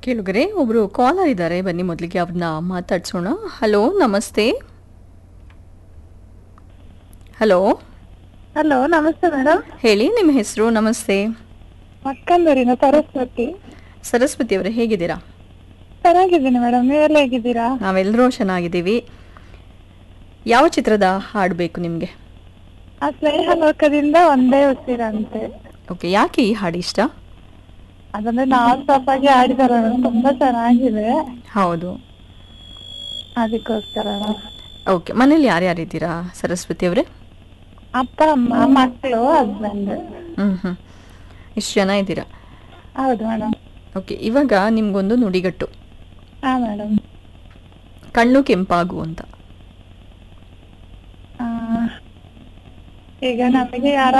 ಕೇಳುಗರೆ ಒಬ್ರು ಕಾಲರ್ ಇದ್ದಾರೆ ಬನ್ನಿ ಮೊದಲಿಗೆ ಅವ್ರನ್ನ ಮಾತಾಡ್ಸೋಣ ಹಲೋ ನಮಸ್ತೆ ಹಲೋ ಹಲೋ ನಮಸ್ತೆ ಮೇಡಮ್ ಹೇಳಿ ನಿಮ್ಮ ಹೆಸರು ನಮಸ್ತೆ ಮಕ್ಕಂದೂರಿನ ಸರಸ್ವತಿ ಸರಸ್ವತಿ ಅವರೇ ಹೇಗಿದ್ದೀರಾ ಚೆನ್ನಾಗಿದ್ದೀನಿ ಮೇಡಮ್ ನೀವೆಲ್ಲ ಹೇಗಿದ್ದೀರಾ ನಾವೆಲ್ಲರೂ ಚೆನ್ನಾಗಿದ್ದೀವಿ ಯಾವ ಚಿತ್ರದ ಹಾಡು ಬೇಕು ನಿಮಗೆ ಆ ಸ್ನೇಹ ಲೋಕದಿಂದ ಒಂದೇ ಉಸಿರಂತೆ ಓಕೆ ಯಾಕೆ ಈ ಹಾಡು ಇಷ್ಟ ಅದಂದ್ರೆ ನಾನ್ ಸ್ಟಾಪ್ ಆಗಿ ಆಡಿದಾರೆ ಮೇಡಮ್ ತುಂಬಾ ಚೆನ್ನಾಗಿದೆ ಹೌದು ಅದಕ್ಕೋಸ್ಕರ ಓಕೆ ಮನೇಲಿ ಯಾರ್ಯಾರಿದ್ದೀರಾ ಸರಸ್ವತಿ ಅವರೇ ಅಪ್ಪ ಅಮ್ಮ ಮಕ್ಕಳು ಹಸ್ಬೆಂಡ್ ಹ್ಞೂ ಹ್ಞೂ ಇಷ್ಟು ಜನ ಇದ್ದೀರಾ ಹೌದು ಮೇಡಮ್ ಓಕೆ ಇವಾಗ ನಿಮ್ಗೊಂದು ನುಡಿಗಟ್ಟು ಹಾ ಮೇಡಮ್ ಕಣ್ಣು ಕೆಂಪಾಗು ಅಂತ ಈಗ ನಮಗೆ ಯಾರ